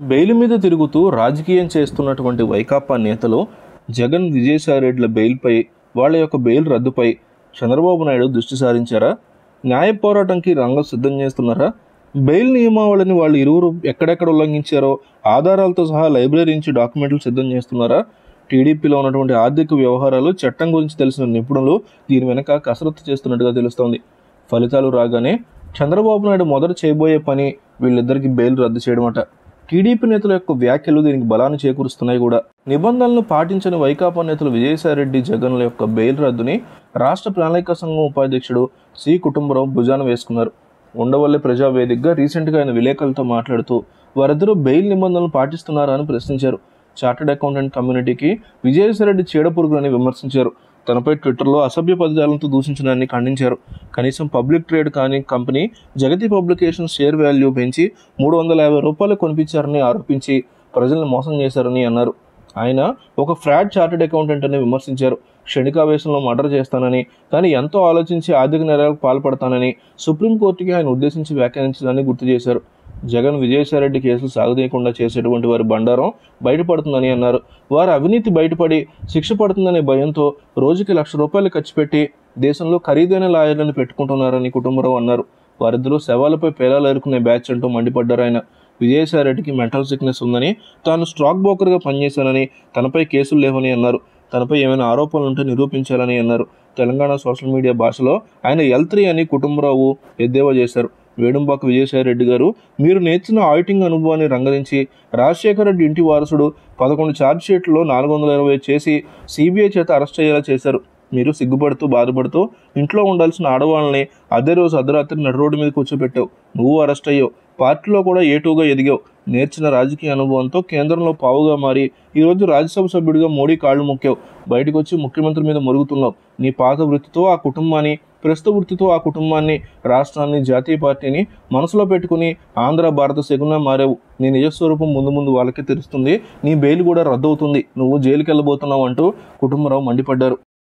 bail మీద తిరుగుతూ రాజకీయం చేస్తున్నటువంటి వైకాపా నేతలు జగన్ విజయసాయిరెడ్ల బెయిల్పై వాళ్ళ యొక్క బెయిల్ రద్దుపై చంద్రబాబు నాయుడు దృష్టి సారించారా న్యాయ పోరాటంకి రంగం సిద్ధం చేస్తున్నారా బెయిల్ నియమావళిని వాళ్ళు ఇరువురు ఎక్కడెక్కడ ఉల్లంఘించారో ఆధారాలతో సహా లైబ్రరీ నుంచి డాక్యుమెంట్లు సిద్ధం చేస్తున్నారా టీడీపీలో ఉన్నటువంటి ఆర్థిక వ్యవహారాలు చట్టం గురించి తెలిసిన నిపుణులు దీని వెనక కసరత్తు చేస్తున్నట్టుగా తెలుస్తోంది ఫలితాలు రాగానే చంద్రబాబు నాయుడు మొదట చేయబోయే పని వీళ్ళిద్దరికి బెయిల్ రద్దు చేయడం అట టీడీపీ నేతల యొక్క వ్యాఖ్యలు దీనికి బలాన్ని చేకూరుస్తున్నాయి కూడా నిబంధనలను పాటించని వైకాపా నేతలు విజయసాయిరెడ్డి జగన్ల యొక్క బెయిల్ రద్దుని రాష్ట్ర ప్రణాళిక సంఘం ఉపాధ్యక్షుడు సి కుటుంబరావు భుజాన వేసుకున్నారు ఉండవల్లి ప్రజావేదికగా రీసెంట్గా ఆయన విలేకరులతో మాట్లాడుతూ వారిద్దరూ బెయిల్ నిబంధనలు పాటిస్తున్నారా అని ప్రశ్నించారు చార్టెడ్ అకౌంటెంట్ కమ్యూనిటీకి విజయసాయిరెడ్డి చీడపురుగులని విమర్శించారు తనపై ట్విట్టర్లో అసభ్య పదజాలంతో దూషించడాన్ని ఖండించారు కనీసం పబ్లిక్ ట్రేడ్ కాని company Jagati publication share value పెంచి మూడు వందల యాభై రూపాయలు కొనిపించారని ఆరోపించి ప్రజలను మోసం చేశారని అన్నారు ఆయన ఒక ఫ్రాడ్ చార్టెడ్ అకౌంటెంట్ అని విమర్శించారు క్షణికావేశంలో మర్డర్ చేస్తానని కానీ ఎంతో ఆలోచించి ఆర్థిక నేరాలకు పాల్పడతానని సుప్రీంకోర్టుకి ఆయన ఉద్దేశించి వ్యాఖ్యానించడాన్ని గుర్తు చేశారు జగన్ విజయసాయిరెడ్డి కేసులు సాగదీయకుండా చేసేటువంటి వారి బండారం బయటపడుతుందని అన్నారు వారి అవినీతి బయటపడి శిక్ష పడుతుందనే భయంతో రోజుకి లక్ష రూపాయలు ఖర్చు పెట్టి దేశంలో ఖరీదైన లాయర్లను పెట్టుకుంటున్నారని కుటుంబరావు అన్నారు వారిద్దరూ శవాలపై పేలాలు ఎరుకునే బ్యాచ్ అంటూ మండిపడ్డారు ఆయన విజయసాయిరెడ్డికి మెంటల్ సిక్నెస్ ఉందని తాను స్టాక్ బ్రోకర్గా పనిచేశానని తనపై కేసులు లేవని అన్నారు తనపై ఏమైనా ఆరోపణలు ఉంటే నిరూపించాలని అన్నారు తెలంగాణ సోషల్ మీడియా భాషలో ఆయన ఎల్ త్రీ అని కుటుంబరావు ఎద్దేవా చేశారు వేడుంబాక విజయసాయిరెడ్డి గారు మీరు నేర్చిన ఆడిటింగ్ అనుభవాన్ని రంగరించి రాజశేఖర రెడ్డి ఇంటి వారసుడు పదకొండు ఛార్జ్ షీట్లో నాలుగు వందల ఇరవై చేసి సిబిఐ చేత అరెస్ట్ అయ్యేలా చేశారు మీరు సిగ్గుపడుతూ బాధపడుతూ ఇంట్లో ఉండాల్సిన ఆడవాళ్ళని అదే రోజు అర్ధరాత్రి నడు రోడ్డు మీద కూర్చోబెట్టావు నువ్వు అరెస్ట్ అయ్యావు పార్టీలో కూడా ఏటూగా ఎదిగావు నేర్చిన రాజకీయ అనుభవంతో కేంద్రంలో పావుగా మారి ఈరోజు రాజ్యసభ సభ్యుడిగా మోడీ కాళ్ళు మొక్కావు బయటకు వచ్చి ముఖ్యమంత్రి మీద మురుగుతున్నావు నీ పాత వృత్తితో ఆ కుటుంబాన్ని ప్రస్తుత వృత్తితో ఆ కుటుంబాన్ని రాష్ట్రాన్ని జాతీయ పార్టీని మనసులో పెట్టుకుని ఆంధ్ర భారత శగున మారావు నీ నిజస్వరూపం ముందు ముందు వాళ్ళకే తెలుస్తుంది నీ బెయిల్ కూడా రద్దవుతుంది నువ్వు జైలుకి వెళ్ళబోతున్నావు అంటూ కుటుంబరావు మండిపడ్డారు